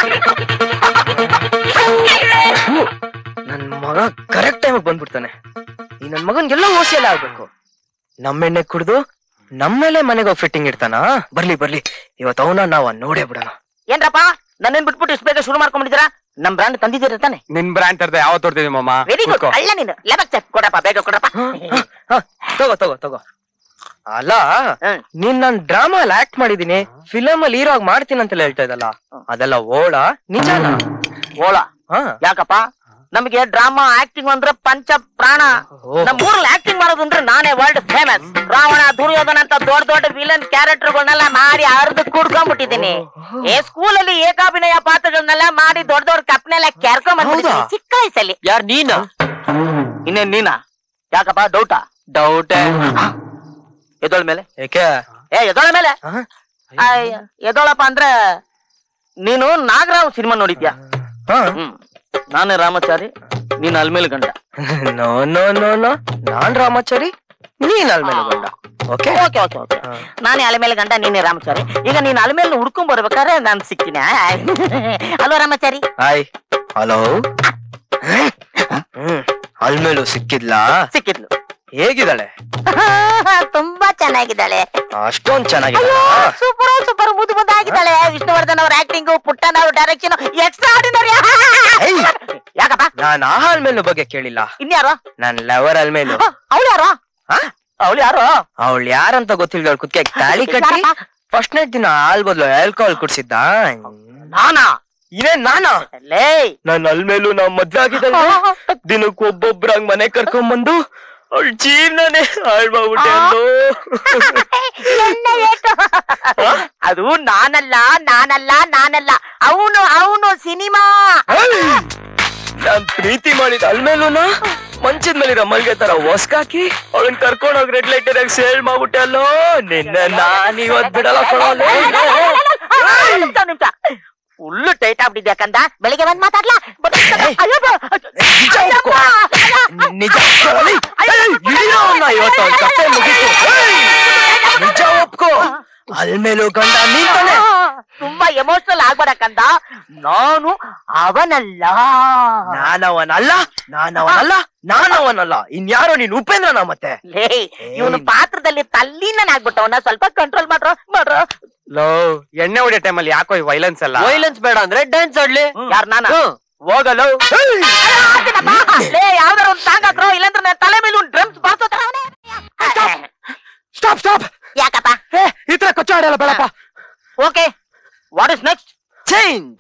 ನನ್ ಮಗ ಕರೆಕ್ಟ್ ಟೈಮಿಗೆ ಬಂದ್ಬಿಡ್ತಾನೆ ಈ ನನ್ ಮಗನ್ಗೆಲ್ಲ ಓಸಿ ಎಲ್ಲ ಆಗ್ಬೇಕು ನಮ್ಮೆಣ್ಣೆ ಕುಡ್ದು ನಮ್ಮೇಲೆ ಮನೆಗೆ ಹೋಗಿ ಫಿಟ್ಟಿಂಗ್ ಇಡ್ತಾನ ಬರ್ಲಿ ಬರ್ಲಿ ಇವತ್ತು ಅವನ ನಾವ ನೋಡೇ ಬಿಡೋಣ ಏನ್ರಪ್ಪ ನನ್ನೇನ್ ಬಿಟ್ಬಿಟ್ಟು ಇಷ್ಟು ಬೇಗ ಶುರು ಮಾಡ್ಕೊಂಡಿದ್ದೀರಾ ನಮ್ ಬ್ರಾಂಡ್ ತಂದಿದ್ದೀರ ತಾನೆ ನಿನ್ ಬ್ರ್ಯಾಂಡ್ ತರ್ದೆ ಯಾವತ್ತು ತೋರ್ತಿದ್ವಿ ಮಾಮ ವೆರಿ ಗುಡ್ ಕೂತ್ಕೋ. ಅಲ್ಲ ನೀನು ಲೆಬಕ್ ಚೆಕ್ ಕೊಡಪ್ಪ ಬೇಗ ಕೊಡಪ್ಪ ಹ, ತಗೋ ತಗೋ ತಗೋ ಅಲ್ಲ ಹ್ಮ್. ನೀನ್ ನಾನ್ ಡ್ರಾಮಾ ಅಲ್ಲಿ ಆಕ್ಟ್ ಮಾಡಿದೀನಿ ಫಿಲಮ್ ಅಲ್ಲಿ ಹೀರೋ ಆಗಿ ಮಾಡ್ತೀನಿ ಅಂತೆಲ್ಲ ಹೇಳ್ತಾ ಇದ್ದಲ್ಲ ಅದೆಲ್ಲ ಓಡ ನಿಜಾನ ಓಳ ಹಾ ಯಾಕಪ್ಪ ನಮಗೆ ಡ್ರಾಮಾ ಆಕ್ಟಿಂಗ್ ಅಂದ್ರೆ ಪಂಚ ಪ್ರಾಣ ಓಹೋ. ನಮ್ಮ ಊರಲ್ಲಿ ಆಕ್ಟಿಂಗ್ ಮಾಡೋದು ಅಂದ್ರೆ ನಾನೇ ವರ್ಲ್ಡ್ ಫೇಮಸ್ ರಾವಣ ದುರ್ಯೋಧನ ಅಂತ ದೊಡ್ಡ ದೊಡ್ಡ ವಿಲನ್ ಕ್ಯಾರೆಕ್ಟರ್ಗಳನ್ನೆಲ್ಲ ಮಾಡಿ ಅರ್ಧ ಕುಡ್ಕೊಂಡ್ಬಿಟ್ಟಿದ್ದೀನಿ ಏ ಸ್ಕೂಲಲ್ಲಿ ಏಕಾಭಿನಯ ಪಾತ್ರಗಳನ್ನೆಲ್ಲ ಮಾಡಿ ದೊಡ್ಡ ದೊಡ್ಡ ಕಪ್ನೆಲ್ಲ ಕೆರ್ಕೊಂಡ್ ಬಂದ್ಬಿಟ್ಟಿದ್ದೀನಿ ಹೌದಾ? ಚಿಕ್ಕ ವಯಸ್ಸಲ್ಲಿ ಯಾರ್ ನೀನ ಇನ್ನೇನ್ ನೀನಾ ಯಾಕಪ್ಪ ಡೌಟಾ ಡೌಟ್ ಎದೋಳ ಮೇಲೆ ಏಕೆ ಏ ಎದೋಳ ಮೇಲೆ ಹ? ಆಯ್, ಎದೋಳಪ್ಪ ಅಂದ್ರೆ ನೀನು ನಾಗರಾವ್ ಸಿನಿಮಾ ನೋಡಿದ್ಯಾ ಹ? ಹ್ಮ್ ನಾನೇ ರಾಮಚಾರಿ ನೀನ್ ಅಲ್ಮೇಲೆ ಗಂಡ ನೋ ನೋ ನೋ ನೋ ನಾನ್ ರಾಮಾಚಾರಿ ನೀನ್ ಅಲ್ಮೇಲೆ ಗಂಡ ಓಕೆ ಓಕೆ ಓಕೆ ಓಕೆ ನಾನೇ ಅಲೆ ಮೇಲೆ ಗಂಡ ನೀನೇ ರಾಮಚಾರಿ ಈಗ ನೀನ್ ಅಲೆ ಮೇಲೆ ಹುಡ್ಕೊಂಡ್ ಬರ್ಬೇಕಾದ್ರೆ ನಾನ್ ಸಿಗ್ತೀನಿ ಅಲ್ವಾ Ramachari hi hello hmm Almelu ಸಿಕ್ಕಿದ್ಲಾ ಸಿಕ್ಕಿದ್ಲು ಹೇಗಿದ್ದಾಳೆ ತುಂಬಾ ಚೆನ್ನಾಗಿದ್ದಾಳೆ ಅಷ್ಟೊಂದ್ ಚೆನ್ನಾಗಿದೆ ಸೂಪರ್ ಸೂಪರ್ ಮುದ್ದು ಮುದ್ದಾಗಿದ್ದಾಳೆ ವಿಷ್ಣುವರ್ಧನ್ ಅವ್ರ ಆಕ್ಟಿಂಗ್ ಪುಟ್ಟನ್ ಅವ್ರ ಡೈರೆಕ್ಷನ್ ಎಕ್ಸ್ಟ್ರಾ ಆರ್ಡಿನರಿ ಏಯ್! ಯಾಕಪ್ಪ ನಾನ್ ಆ ಅಲ್ಮೇಲು ಬಗ್ಗೆ ಕೇಳಿಲ್ಲ ಇನ್ಯಾರು ನನ್ ಲವರ್ ಅಲ್ಮೇಲು ಅವಳು ಯಾರು ಅವಳು ಯಾರು ಅವಳು ಯಾರಂತ ಗೊತ್ತಿಲ್ಲ ಕುತ್ಕೆ ತಾಳಿ ಕಟ್ಟಿ ಫಸ್ಟ್ ನೈಟ್ ದಿನ ಹಾಲ್ ಬದ್ಲು ಆಲ್ಕೋಹಾಲ್ ಕುಡ್ಸಿದ್ದ ನಾನಾ ಇದೇನ್ ನಾನಾ ಲೇ ನನ್ ಅಲ್ಮೇಲು ನಾವ್ ಮದ್ವೆ ಆಗಿದ್ದಲ್ಲ ದಿನಕ್ಕೆ ಒಬ್ಬೊಬ್ರಾಗ್ ಮನೆ ಕರ್ಕೊಂಡ್ ಬಂದು ಅವಳ ಜೀವನನೇ ಹಾಳ್ ಮಾಡ್ಬಿಟ್ಟೆ ಅಲ್ಲೋ. ಎಣ್ಣೆ ಏಟು. ಅದು ನಾನಲ್ಲ ನಾನಲ್ಲ ನಾನಲ್ಲ ಅವನು ಅವನು ಸಿನಿಮಾ ಏಯ್! ನಾನ್ ಪ್ರೀತಿ ಮಾಡಿದ ಅಲ್ಮೇಲೂನ ಮಂಚದ ಮೇಲಿರೋ ಮಲ್ಗೆ ತರ ಹೊಸ್ಕಾಕಿ ಅವಳನ್ ಕರ್ಕೊಂಡ್ ಹೋಗಿ ರೆಡ್ ಲೈಟ್ ಸೇಲ್ ಮಾಡ್ಬಿಟ್ಟೆ ಅಲ್ಲೋ ನಿನ್ನ ನಾನ್ ಇವತ್ ಬಿಡಲ್ಲ ಕೊಡೋಲ್ಲ ಫುಲ್ ಟೈಟ್ ಆಗ್ಬಿಟ್ಟಿದ್ಯಾ ಕಂದ ಬೆಳಿಗ್ಗೆ ಬಂದ್ ಮಾತಾಡ್ಲಾ ಅಯ್ಯೋ ಬ- ನಿಜ ಒಪ್ಕೊ. ನಿಜ ಒಪ್ಕೊಳ್ಳಿ. ಏಯ್, ಹಿಡಿಯೋ ಅವ್ನ ಇವತ್ತು ಅವ್ನ್ ಕಥೆ ಮುಗೀತು ಏಯ್! ನಿಜ ಒಪ್ಕೋ ಅಲ್ಮೇಲು ಗಂಡ ನೀನ್ ತಾನೆ ತುಂಬಾ ಎಮೋಷನಲ್ ಆಗ್ಬೇಡ ಕಂದ ನಾನು ಅವನಲ್ಲ ನಾನವನಲ್ಲ ನಾನವನಲ್ಲ ನಾನವನಲ್ಲ ಇನ್ಯಾರೋ ನೀನ್ ಉಪೇಂದ್ರನ ಮತ್ತೆ ಲೇ ಇವನು ಪಾತ್ರದಲ್ಲಿ ತಲ್ಲೀನಾಗ್ಬಿಟ್ಟವನ ಸ್ವಲ್ಪ ಕಂಟ್ರೋಲ್ ಮಾಡ್ರೋ ಮಾಡ್ರೋ ಲೋ ಎಣ್ಣೆ ಹೊಡಿಯೋ ಟೈಮಲ್ಲಿ ಯಾಕೋ ಈ ವೈಲೆನ್ಸ್ ಅಲ್ಲ ವೈಲೆನ್ಸ್ ಬೇಡ ಅಂದ್ರೆ ಡ್ಯಾನ್ಸ್ ಆಡ್ಲಿ ಯಾರ್ ನಾನ ಹ್ಮ್. ಹೋಗಲು ಲೇ ಯಾವ್ದಾರ ಒಂದ್ ಸಾಂಗ್ ಹಾಕ್ರೋ ಇಲ್ಲಾಂದ್ರೆ ನನ್ನ ತಲೆ ಮೇಲೆ ಒಂದು ಡ್ರಮ್ಸ್ ಬಾರ್ಸೋತಾರ ಅವನೇ ಸ್ಟಾಪ್ ಸ್ಟಾಪ್ ಯಾಕಪ್ಪ ಏ ಈ ತರ ಕೊಚ್ಚ ಆಡಲ್ಲ ಬೇಡಪ್ಪ okay what is next change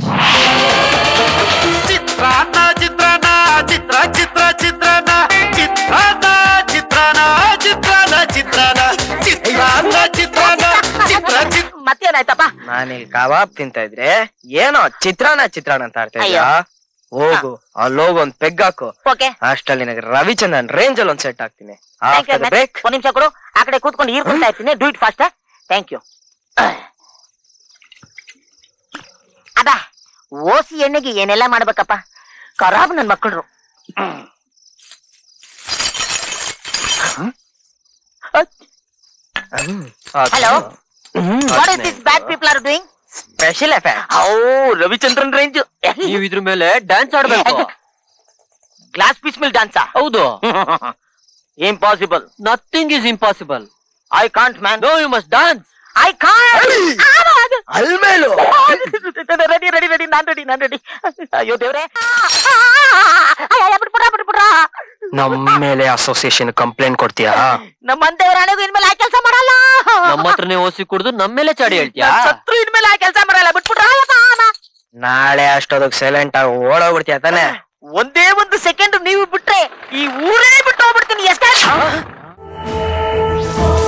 ಚಿತ್ರಾನ್ನ ಚಿತ್ರಾನ್ನ ಚಿತ್ರ ಚಿತ್ರ ಚಿತ್ರಾನ್ನ ಚಿತ್ರಾನ್ನ ಚಿತ್ರಾನ್ನ ಚಿತ್ರಾನ್ನ ಚಿತ್ರಾನ್ನ ಚಿತ್ರಾನ್ನ ಚಿತ್ರಾನ್ನ ಚಿತ್ರ ಚಿತ್ರ ಮತ್ತೇನಾಯ್ತಪ್ಪ ನಾನಿಲ್ ಕಬಾಬ್ ತಿಂತ ಇದ್ರೆ ಏನೋ ಚಿತ್ರಾನ್ನ ಚಿತ್ರಾನ್ನ ಅಂತ ಆಡ್ತಾ ಇದ್ಯಾ ಹೋಗು ಅಲ್ಲೋಗ್ ಒಂದ್ ಪೆಗ್ ಹಾಕು ಓಕೆ ಅಷ್ಟಲ್ಲಿ ನಿನಗೆ ರವಿಚಂದ್ರನ್ ರೇಂಜ್ ಅಲ್ಲಿ ಒಂದ್ ಸೆಟ್ ಹಾಕ್ತೀನಿ ಥ್ಯಾಂಕ್ ಯು ಆಫ್ಟರ್ ಬ್ರೇಕ್ ಒಂದ್ ನಿಮಿಷ ಕೊಡು ಆ ಕಡೆ ಕೂತ್ಕೊಂಡು ಈರ್ಕೊಳ್ತಾ ಇರ್ತೀನಿ do it fast thank you ಅದ ಓಸಿ ಎಣ್ಣೆಗೆ ಏನೆಲ್ಲ ಮಾಡ್ಬೇಕಪ್ಪ ಖರಾಬ್ ನನ್ ಮಕ್ಕಳು Hello? What is this bad people are doing special effect ಓ ರವಿಚಂದ್ರನ್ ರೇಂಜ್ ನೀವ್ ಇದ್ರ ಮೇಲೆ ಡ್ಯಾನ್ಸ್ ಆಡ್ಬೇಕು ಗ್ಲಾಸ್ ಪೀಸ್ ಮೇಲೆ ಡಾನ್ಸಾ ಹೌದು impossible nothing is impossible I can't man no you must dance I can't Almelu ready ready ready ನಾನ್ ರೆಡಿ ನಾನ್ ರೆಡಿ ಅಯ್ಯೋ ದೇವ್ರೆ ಬಿಟ್ಬಿಡ್ರ ಬಿಟ್ಬಿಡ್ರ ನಮ್ಮ ಮೇಲೆ ಅಸೋಸಿಯೇಷನ್ ಕಂಪ್ಲೇಂಟ್ ಕೊಡ್ತೀಯಾ ನಮ್ಮ ಮಂದೇವ್ರ ಹಣೆಗೂ ಇನ್ಮೇಲೆ ಆ ಕೆಲಸ ಮಾಡಲ್ಲ ನಮ್ಮ ಹತ್ರನೇ ಓಸಿ ಕುಡ್ದು ನಮ್ಮ ಮೇಲೆ ಚಾಡಿ ಹೇಳ್ತೀಯಾ ನಾನ್ ಸತ್ರು ಇನ್ಮೇಲೆ ಆ ಕೆಲಸ ಮಾಡಲ್ಲ ಬಿಟ್ಬಿಡ್ರ ನಾಳೆ ಅಷ್ಟೊದಕ್ ಸೈಲೆಂಟ್ ಆಗಿ ಓಡೋಗ್ಬಿಡ್ತೀಯ ತಾನೆ ಒಂದೇ ಒಂದು ಸೆಕೆಂಡ್ ನೀವು ಬಿಟ್ರೆ ಈ ಊರೇ ಬಿಟ್ಟು ಹೋಗ್ಬಿಡ್ತೀನಿ ಎಷ್ಟೇ